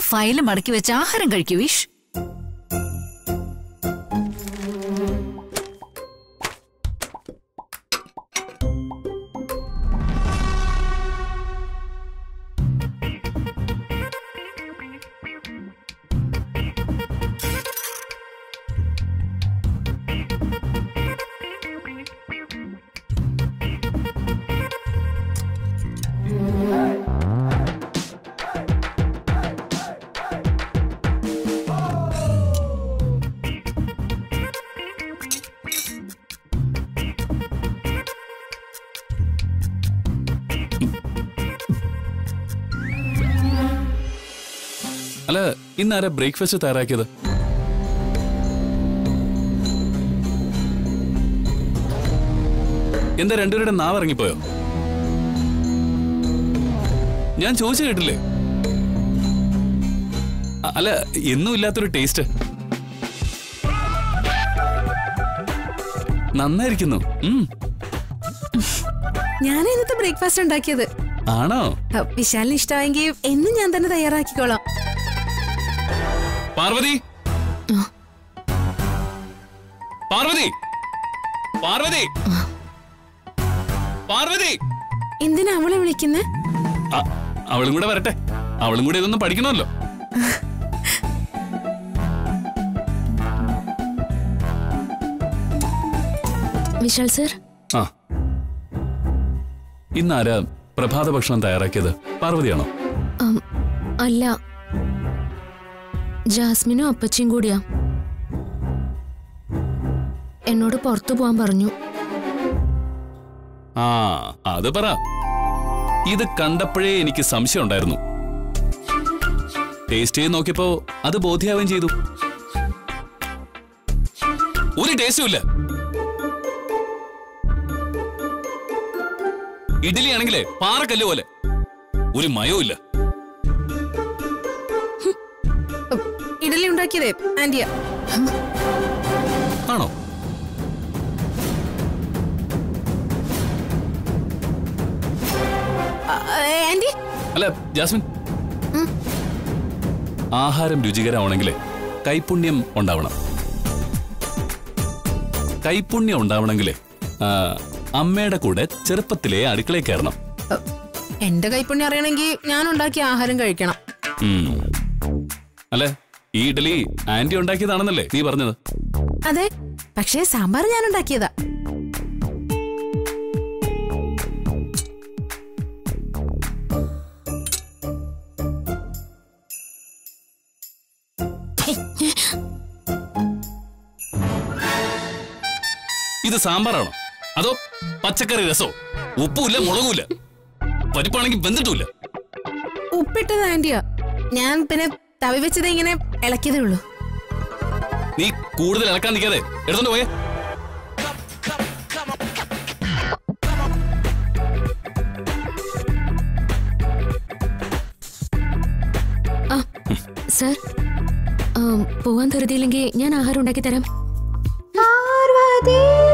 File മടക്കി വെച്ച് ആഹാരം കഴിക്കൂ വിഷ് അല്ല ഇന്നാരാ ബ്രേക്ക്ഫാസ്റ്റ് തയ്യാറാക്കിയത് എന്താ രണ്ടുപേരുടെ നാവ് ഇറങ്ങിപ്പോയോ ഞാൻ ചോദിച്ചു കേട്ടില്ലേ അ- അല്ല എന്നും ഇല്ലാത്തൊരു ടേസ്റ്റ് നന്നായിരിക്കുന്നു ഉം, ഞാൻ ഇന്നത്തെ ബ്രേക്ക്ഫാസ്റ്റ് ഉണ്ടാക്കിയത് ആണോ അ, വിശാലിന് ഇഷ്ടമായെങ്കിൽ എന്നും ഞാൻ തന്നെ തയ്യാറാക്കിക്കോളാം പാർവതി പാർവതി പാർവതി പാർവതി എന്തിനാ അവളെ വിളിക്കുന്നേ അ- അവളും കൂടെ വരട്ടെ അവളും കൂടെ ഇതൊന്നും പഠിക്കണമല്ലോ വിശാൽ സർ ആ ഇന്നാരാ പ്രഭാത ഭക്ഷണം തയ്യാറാക്കിയത് പാർവതിയാണോ ഉം, അല്ല ജാസ്മിനും അപ്പച്ചിയും കൂടിയാ എന്നോട് പുറത്തു പോവാൻ പറഞ്ഞു ആ അത് പറ ഇത് കണ്ടപ്പോഴേ എനിക്ക് സംശയം ഉണ്ടായിരുന്നു ടേസ്റ്റ് ചെയ്ത് നോക്കിയപ്പോ അത് ബോധ്യാവുകയും ചെയ്തു ഒരു ടേസ്റ്റും ഇല്ല ഇഡ്ഡലി ആണെങ്കിലേ പാറക്കല്ല് പോലെ ഒരു മയവും ഇല്ല ഇഡലി ഉണ്ടാക്കിയതേ ആന്റിയാ ആണോ അ, ആന്റി അല്ല ജാസ്മിൻ ആഹാരം രുചികരമാണെങ്കിലേ കൈപുണ്യം ഉണ്ടാവണം കൈപുണ്യം ഉണ്ടാവണമെങ്കിലേ ആ, അമ്മയുടെ കൂടെ ചെറുപ്പത്തിലേ അടുക്കളയിൽ കയറണം അ, എന്റെ കൈപ്പുണ്യം അറിയണമെങ്കിൽ ഞാൻ ഉണ്ടാക്കിയ ആഹാരം കഴിക്കണം ഉം. അല്ല ഈ ഇഡലി ആന്റി ഉണ്ടാക്കിയതാണെന്നല്ലേ നീ പറഞ്ഞത് അതെ പക്ഷേ സാമ്പാർ ഞാൻ ഉണ്ടാക്കിയതാ ഇത് സാമ്പാറാണോ അതോ പച്ചക്കറി രസോ ഉപ്പുമില്ല മുളകുമില്ല പരിപ്പാണെങ്കിൽ വെന്തിട്ടുമില്ല ഉപ്പിട്ടത് ആന്റിയാ ഞാൻ പിന്നെ തവി വെച്ചത് ഇങ്ങനെ ഇളക്കിയതേ ഉള്ളൂ നീ കൂടുതൽ ഇളക്കാൻ നിൽക്കാതെ എടുത്തോണ്ട് പോയേ ആ സർ ഉം, പോവാൻ ധൃതിയില്ലെങ്കിൽ ഞാൻ ആഹാരം ഉണ്ടാക്കി തരാം പാർവതി